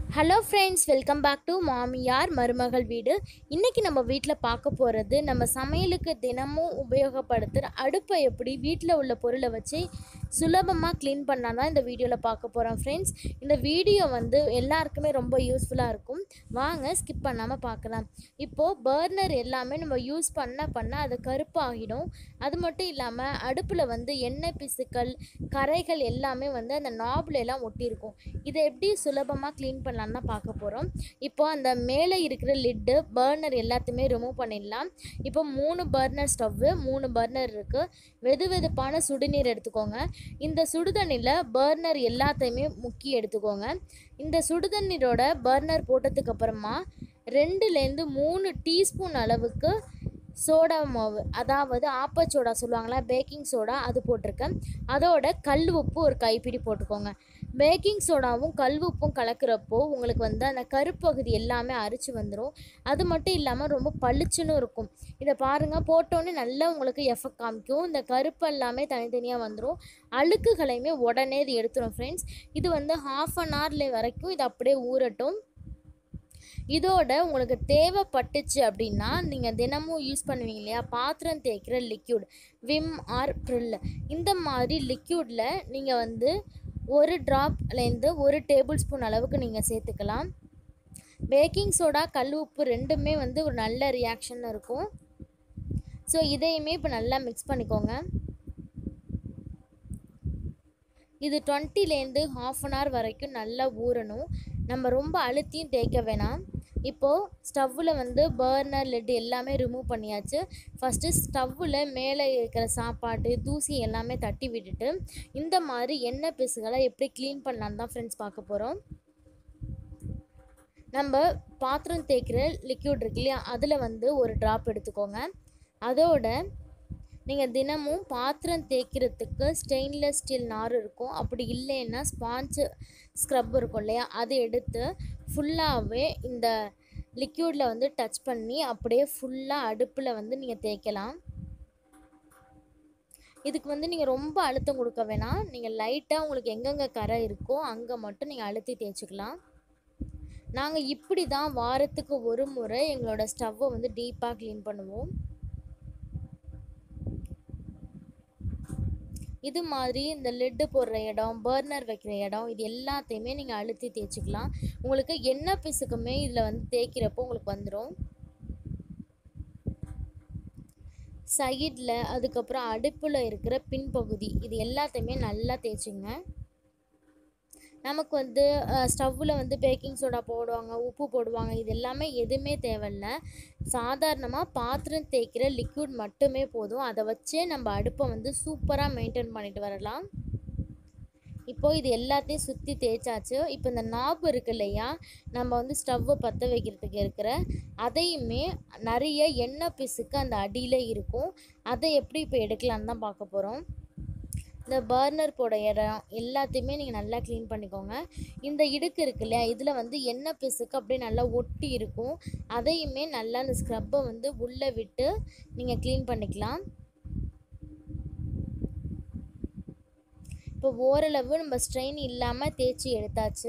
hello friends welcome back to மாமியார் மருமகள் வீடு இன்றைக்கி நம்ம வீட்டில் பார்க்க போகிறது நம்ம சமையலுக்கு தினமும் உபயோகப்படுத்துகிற அடுப்பை எப்படி வீட்டில் உள்ள பொருளை வச்சு சுலபமாக க்ளீன் பண்ணால் தான் இந்த வீடியோவில் பார்க்க போகிறோம் ஃப்ரெண்ட்ஸ் இந்த வீடியோ வந்து எல்லாருக்குமே ரொம்ப யூஸ்ஃபுல்லாக இருக்கும் வாங்க ஸ்கிப் பண்ணாமல் பார்க்கலாம் இப்போது பர்னர் எல்லாமே நம்ம யூஸ் பண்ண பண்ண அது கருப்பாகிடும் அது மட்டும் இல்லாமல் அடுப்பில் வந்து எண்ணெய் பிசுக்கள் கரைகள் எல்லாமே வந்து அந்த நாப்ல எல்லாம் ஒட்டியிருக்கும் இதை எப்படி சுலபமாக க்ளீன் பண்ணலான்னு தான் பார்க்க போகிறோம் இப்போ அந்த மேலே இருக்கிற லிட்டு பர்னர் எல்லாத்தையுமே ரிமூவ் பண்ணிடலாம் இப்போ மூணு பர்னர் ஸ்டவ்வு மூணு பர்னர் இருக்குது வெது வெதுப்பான சுடுநீர் எடுத்துக்கோங்க இந்த சுடுதண்ணியில் பர்னர் எல்லாத்தையுமே முக்கி எடுத்துக்கோங்க இந்த சுடுதண்ணீரோட பர்னர் போட்டதுக்கு அப்புறமா ரெண்டுலேருந்து மூணு டீஸ்பூன் அளவுக்கு சோடா மாவு அதாவது ஆப்பச்சோடா சொல்லுவாங்களா பேக்கிங் சோடா அது போட்டிருக்கேன் அதோட கல் உப்பு ஒரு கைப்பிடி போட்டுக்கோங்க பேக்கிங் சோடாவும் கல் உப்பும் கலக்கிறப்போ உங்களுக்கு வந்து அந்த கருப்பகுதி எல்லாமே அரிச்சு வந்துடும் அது மட்டும் இல்லாமல் ரொம்ப பளிச்சுன்னு இருக்கும் இதை பாருங்கள் போட்டோன்னே நல்லா உங்களுக்கு எஃபெக்ட் காமிக்கும் இந்த கருப்பு எல்லாமே தனித்தனியாக வந்துடும் அழுக்குகளையுமே உடனே இது எடுத்துரும் ஃப்ரெண்ட்ஸ் இது வந்து ஹாஃப் அன் ஹவர்ல வரைக்கும் இது அப்படியே ஊறட்டும் இதோட உங்களுக்கு தேவைப்பட்டுச்சு அப்படின்னா நீங்கள் தினமும் யூஸ் பண்ணுவீங்க இல்லையா பாத்திரம் தேய்க்கிற லிக்யூட் விம் ஆர் ப்ரில் இந்த மாதிரி லிக்யூடில் நீங்கள் வந்து ஒரு ட்ராப்லேருந்து ஒரு டேபிள் ஸ்பூன் அளவுக்கு நீங்கள் சேர்த்துக்கலாம் பேக்கிங் சோடா கல் உப்பு ரெண்டுமே வந்து ஒரு நல்ல ரியாக்ஷன் இருக்கும் ஸோ இதையுமே இப்போ நல்லா மிக்ஸ் பண்ணிக்கோங்க இது டுவெண்ட்டிலேருந்து ஹாஃப் அன் ஹவர் வரைக்கும் நல்லா ஊறணும் நம்ம ரொம்ப அழுத்தியும் தேய்க்க வேணாம் இப்போது ஸ்டவ்வில் வந்து பர்னர் லெட் எல்லாமே ரிமூவ் பண்ணியாச்சு ஃபஸ்ட்டு ஸ்டவ்வில் மேலே இருக்கிற சாப்பாடு தூசி எல்லாமே தட்டி விட்டுட்டு இந்த மாதிரி எண்ணெய் பிசுகளை எப்படி க்ளீன் பண்ணலான்னு தான் ஃப்ரெண்ட்ஸ் பார்க்க போகிறோம் நம்ம பாத்திரம் தேய்க்கிற லிக்யூட் இருக்கு இல்லையா அதில் வந்து ஒரு ட்ராப் எடுத்துக்கோங்க அதோட நீங்கள் தினமும் பாத்திரம் தேய்க்கிறதுக்கு ஸ்டெயின்லெஸ் ஸ்டீல் நார் இருக்கும் அப்படி இல்லைன்னா ஸ்பாஞ்சு ஸ்க்ரப் இருக்கும் இல்லையா அது எடுத்து ஃபுல்லாகவே இந்த லிக்யூடில் வந்து டச் பண்ணி அப்படியே ஃபுல்லாக அடுப்பில் வந்து நீங்கள் தேய்க்கலாம் இதுக்கு வந்து நீங்கள் ரொம்ப அழுத்தம் கொடுக்க வேணாம் நீங்கள் லைட்டாக உங்களுக்கு எங்கெங்கே கரை இருக்கோ அங்கே மட்டும் நீங்கள் அழுத்தி தேய்ச்சிக்கலாம் நாங்கள் இப்படி தான் வாரத்துக்கு ஒரு முறை எங்களோட ஸ்டவ்வை வந்து டீப்பாக க்ளீன் பண்ணுவோம் இது மாதிரி இந்த லெட்டு போடுற இடம் பர்னர் வைக்கிற இடம் இது எல்லாத்தையுமே நீங்கள் அழுத்தி தேய்ச்சிக்கலாம் உங்களுக்கு எண்ணெய் பிசுக்குமே இதில் வந்து தேய்க்கிறப்போ உங்களுக்கு வந்துடும் சைடில் அதுக்கப்புறம் அடுப்பில் இருக்கிற பின்பகுதி இது எல்லாத்தையுமே நல்லா தேய்ச்சிங்க நமக்கு வந்து ஸ்டவ்வில் வந்து பேக்கிங் சோடா போடுவாங்க உப்பு போடுவாங்க இது எல்லாமே எதுவுமே தேவையில்ல சாதாரணமாக பாத்திரம் தேய்க்கிற லிக்விட் மட்டுமே போதும் அதை வச்சே நம்ம அடுப்பை வந்து சூப்பராக மெயின்டைன் பண்ணிட்டு வரலாம் இப்போது இது எல்லாத்தையும் சுற்றி தேய்ச்சாச்சு இப்போ இந்த நாப் இருக்கு இல்லையா நம்ம வந்து ஸ்டவ்வை பற்ற வைக்கிறதுக்கு இருக்கிற அதையுமே நிறைய எண்ணெய் பிசுக்கு அந்த அடியில் இருக்கும் அதை எப்படி இப்போ எடுக்கலான்னு தான் பார்க்க போகிறோம் இந்த பர்னர் போட இடம் எல்லாத்தையுமே நீங்கள் நல்லா க்ளீன் பண்ணிக்கோங்க இந்த இடுக்கு இருக்கு இல்லையா இதில் வந்து எண்ணெய் பிசுக்கு அப்படியே நல்லா ஒட்டி இருக்கும் அதையுமே நல்லா அந்த ஸ்க்ரப்பை வந்து உள்ளே விட்டு நீங்கள் க்ளீன் பண்ணிக்கலாம் இப்போ ஓரளவு நம்ம ஸ்ட்ரெயின் இல்லாமல் தேய்ச்சி எடுத்தாச்சு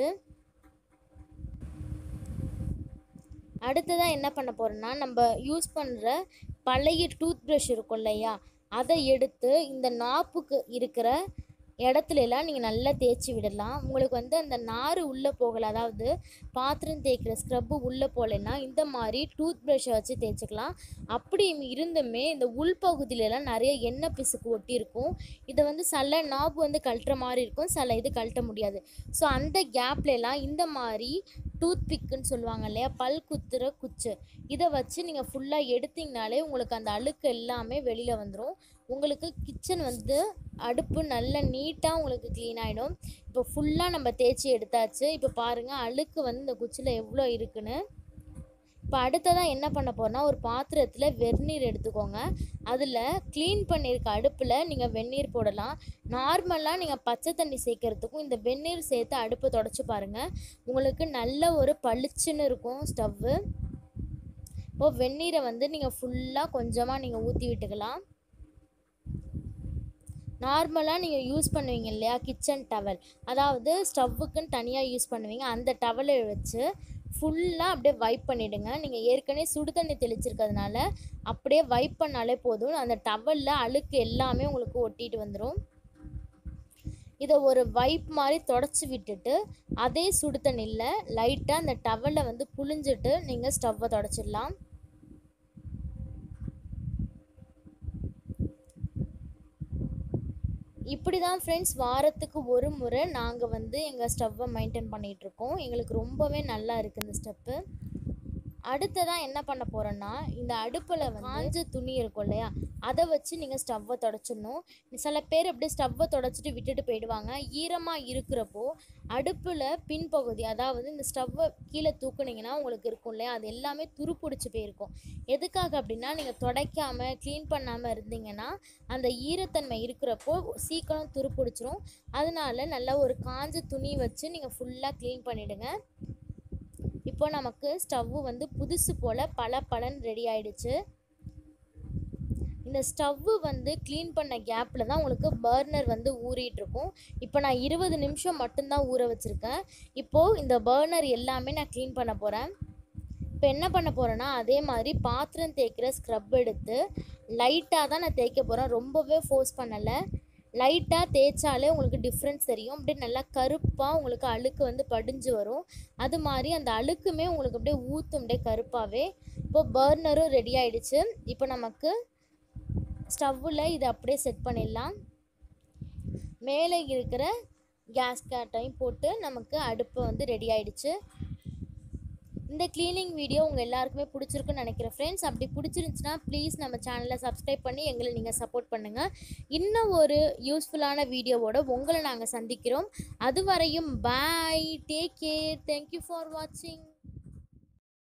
அடுத்ததாக என்ன பண்ண போகிறோன்னா நம்ம யூஸ் பண்ணுற பழைய டூத் ப்ரஷ் இருக்கும் இல்லையா அதை எடுத்து இந்த நாப்புக்கு இருக்கிற இடத்துல எல்லாம் நீங்கள் நல்லா தேய்ச்சி விடலாம் உங்களுக்கு வந்து அந்த நார் உள்ளே போகலை அதாவது பாத்திரம் தேய்க்கிற ஸ்க்ரப்பு உள்ளே போகலைன்னா இந்த மாதிரி டூத் ப்ரஷ்ஷை வச்சு தேய்ச்சிக்கலாம் அப்படி இருந்துமே இந்த உள்பகுதியிலலாம் நிறைய எண்ணெய் பிசுக்கு ஒட்டி இருக்கும் இதை வந்து சில நாப்பு வந்து கழட்டுற மாதிரி இருக்கும் சில இது கழட்ட முடியாது ஸோ அந்த கேப்லலாம் இந்த மாதிரி டூத் பிக்குன்னு சொல்லுவாங்க இல்லையா பல் குத்துற குச்சு இதை வச்சு நீங்கள் ஃபுல்லாக எடுத்திங்கனாலே உங்களுக்கு அந்த அழுக்கு எல்லாமே வெளியில் வந்துடும் உங்களுக்கு கிச்சன் வந்து அடுப்பு நல்ல நீட்டாக உங்களுக்கு க்ளீன் ஆகிடும் இப்போ ஃபுல்லாக நம்ம தேய்ச்சி எடுத்தாச்சு இப்போ பாருங்கள் அழுக்கு வந்து இந்த குச்சியில் எவ்வளோ இருக்குன்னு இப்போ அடுத்ததாக என்ன பண்ண போகிறோன்னா ஒரு பாத்திரத்தில் வெந்நீர் எடுத்துக்கோங்க அதில் க்ளீன் பண்ணியிருக்க அடுப்பில் நீங்கள் வெந்நீர் போடலாம் நார்மலாக நீங்கள் பச்சை தண்ணி சேர்க்கறதுக்கும் இந்த வெந்நீர் சேர்த்து அடுப்பை தொடச்சி பாருங்கள் உங்களுக்கு நல்ல ஒரு பளிச்சுன்னு இருக்கும் ஸ்டவ்வு இப்போது வெந்நீரை வந்து நீங்கள் ஃபுல்லாக கொஞ்சமாக நீங்கள் ஊற்றி விட்டுக்கலாம் நார்மலாக நீங்கள் யூஸ் பண்ணுவீங்க இல்லையா கிச்சன் டவல் அதாவது ஸ்டவ்வுக்குன்னு தனியாக யூஸ் பண்ணுவீங்க அந்த டவலை வச்சு ஃபுல்லாக அப்படியே வைப் பண்ணிவிடுங்க நீங்கள் ஏற்கனவே சுடு தண்ணி தெளிச்சிருக்கிறதுனால அப்படியே வைப் பண்ணாலே போதும் அந்த டவலில் அழுக்கு எல்லாமே உங்களுக்கு ஒட்டிட்டு வந்துடும் இதை ஒரு வைப் மாதிரி தொடச்சி விட்டுட்டு அதே சுடு தண்ணியில் லைட்டாக அந்த டவலை வந்து புழிஞ்சிட்டு நீங்கள் ஸ்டவ்வை தொடச்சிடலாம் இப்படி தான் ஃப்ரெண்ட்ஸ் வாரத்துக்கு ஒரு முறை நாங்கள் வந்து எங்கள் ஸ்டவ்வை மெயின்டைன் பண்ணிகிட்ருக்கோம் எங்களுக்கு ரொம்பவே நல்லா இருக்குது இந்த ஸ்டெப்பு அடுத்ததாக என்ன பண்ண போகிறோன்னா இந்த அடுப்பில் வந்து காஞ்ச துணி இருக்கும் இல்லையா அதை வச்சு நீங்கள் ஸ்டவ்வை தொடச்சிடணும் சில பேர் அப்படியே ஸ்டவ்வை தொடச்சிட்டு விட்டுட்டு போயிடுவாங்க ஈரமாக இருக்கிறப்போ அடுப்பில் பின்பகுதி அதாவது இந்த ஸ்டவ்வை கீழே தூக்குனீங்கன்னா உங்களுக்கு இருக்கும் இல்லையா அது எல்லாமே துருப்பிடிச்சி போயிருக்கும் எதுக்காக அப்படின்னா நீங்கள் துடைக்காமல் க்ளீன் பண்ணாமல் இருந்தீங்கன்னா அந்த ஈரத்தன்மை இருக்கிறப்போ சீக்கிரம் துருப்பிடிச்சிரும் அதனால நல்லா ஒரு காஞ்ச துணி வச்சு நீங்கள் ஃபுல்லாக க்ளீன் பண்ணிவிடுங்க இப்போ நமக்கு ஸ்டவ்வு வந்து புதுசு போல் பல பலன் ரெடி ஆயிடுச்சு இந்த ஸ்டவ்வு வந்து க்ளீன் பண்ண கேப்பில் தான் உங்களுக்கு பர்னர் வந்து ஊறிட்டு இருக்கும் இப்போ நான் இருபது நிமிஷம் மட்டும்தான் ஊற வச்சுருக்கேன் இப்போது இந்த பர்னர் எல்லாமே நான் க்ளீன் பண்ண போகிறேன் இப்போ என்ன பண்ண போகிறேன்னா அதே மாதிரி பாத்திரம் தேய்க்கிற ஸ்க்ரப் எடுத்து லைட்டாக தான் நான் தேய்க்க போகிறேன் ரொம்பவே ஃபோர்ஸ் பண்ணலை லைட்டாக தேய்ச்சாலே உங்களுக்கு டிஃப்ரென்ஸ் தெரியும் அப்படியே நல்லா கருப்பாக உங்களுக்கு அழுக்கு வந்து படிஞ்சு வரும் அது மாதிரி அந்த அழுக்குமே உங்களுக்கு அப்படியே ஊற்றும் அப்படியே கருப்பாகவே இப்போ பர்னரும் ரெடி ஆயிடுச்சு இப்போ நமக்கு ஸ்டவ்வில் இதை அப்படியே செட் பண்ணிடலாம் மேலே இருக்கிற கேஸ் கேட்டையும் போட்டு நமக்கு அடுப்பு வந்து ரெடி ஆயிடுச்சு இந்த க்ளீனிங் வீடியோ உங்கள் எல்லாருக்குமே பிடிச்சிருக்குன்னு நினைக்கிறேன் ஃப்ரெண்ட்ஸ் அப்படி பிடிச்சிருந்துச்சுன்னா ப்ளீஸ் நம்ம சேனலை சப்ஸ்கிரைப் பண்ணி எங்களை நீங்கள் சப்போர்ட் பண்ணுங்கள் இன்னும் ஒரு யூஸ்ஃபுல்லான வீடியோவோட உங்களை நாங்கள் சந்திக்கிறோம் அதுவரையும் bye take care thank you for வாட்சிங்